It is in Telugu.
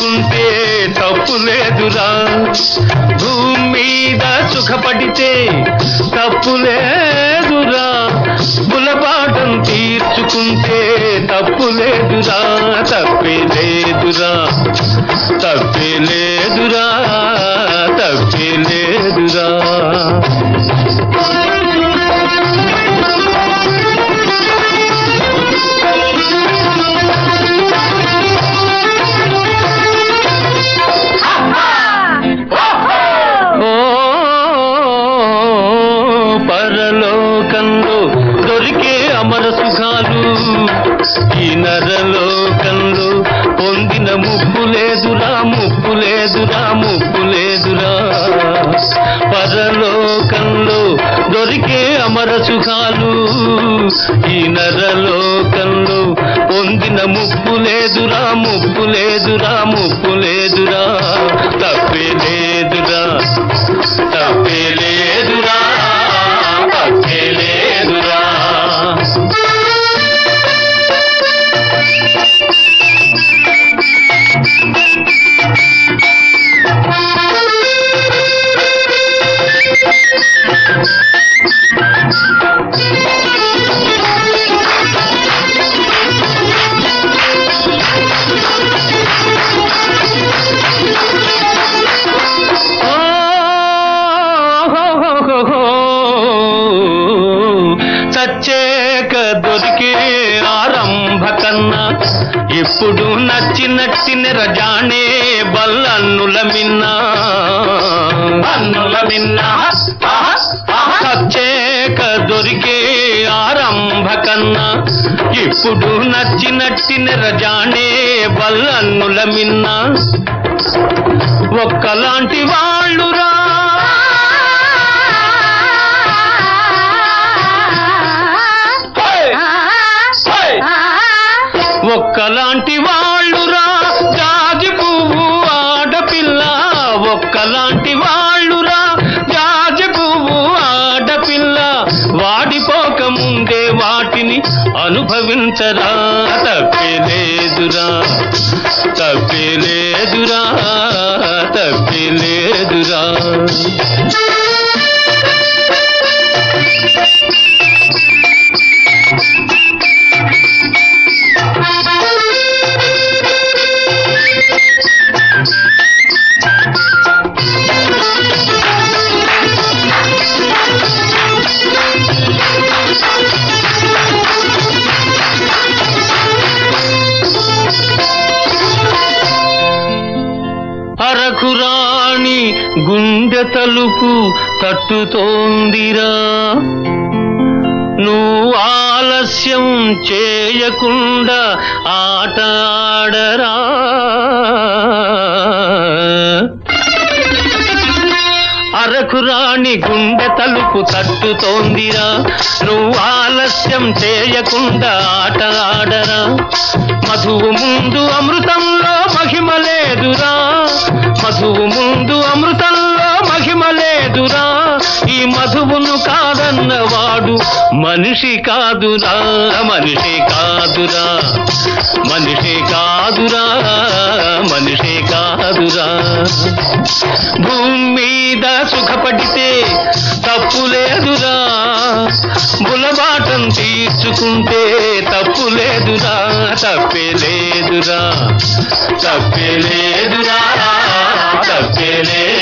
తీర్చుకుంటే తప్పు లేదురా భూమి మీద సుఖపడితే తప్పు లేదురా గులబాటం తీర్చుకుంటే తప్పు లేదురా తప్పే లేదురా తప్పే లేదురా తప్పే లేదురా ఓ పరలోకంలో దొరికే అమర సుఖాలు ఈ నరలోకంలో పొందిన ముప్పు లేదురా ముప్పు లేదురా ముప్పు లేదురా పరలోకంలో దొరికే అమర సుఖాలు ఈ నరలోకంలో పొందిన ముప్పు లేదురా ముప్పు లేదురా ముప్పు లేదురా తప్పే లేదురా తప్పే లేదురా తప్పే లేదురా చచ్చేక దొరికే ఆరంభ కన్నా ఇప్పుడు నచ్చినట్టిన రజానే బల్లన్నుల మిన్నా అన్నుల మిన్నా చచ్చేక దొరికే ఆరంభ కన్నా ఇప్పుడు నచ్చినట్టిన రజానే బల్లన్నుల మిన్నా ఒక్కలాంటి వాళ్ళురా ఒక్కలాంటి వాళ్ళురా జాజి పువ్వు ఆడపిల్ల ఒక్కలాంటి వాళ్ళురా జాజి పువ్వు ఆడపిల్ల వాడిపోక ముందే వాటిని అనుభవించరా తప్పే లేదురా తప్పే లేదురా తప్పే లేదురా అరకురాణి గుండె తలుపు తట్టుతోందిరా నువ్వు ఆలస్యం చేయకుండా ఆట ఆడరా అరకురాణి గుండె తలుపు తట్టుతోందిరా నువ్వు ఆలస్యం చేయకుండా ఆట ఆడరా మధువు ముందు అమృతంలో మహిమ లేదురా మధువు ముందు అమృతంలో మహిమ లేదురా ఈ మధువును కాదన్నవాడు మనిషి కాదురా మనిషి కాదురా మనిషి కాదురా మనిషి కాదురా భూమి మీద సుఖపడితే తప్పు లేదురా బులబాటం తీర్చుకుంటే తప్పు లేదురా తప్పే లేదురా తప్పే లేదురా తప్పే లేదు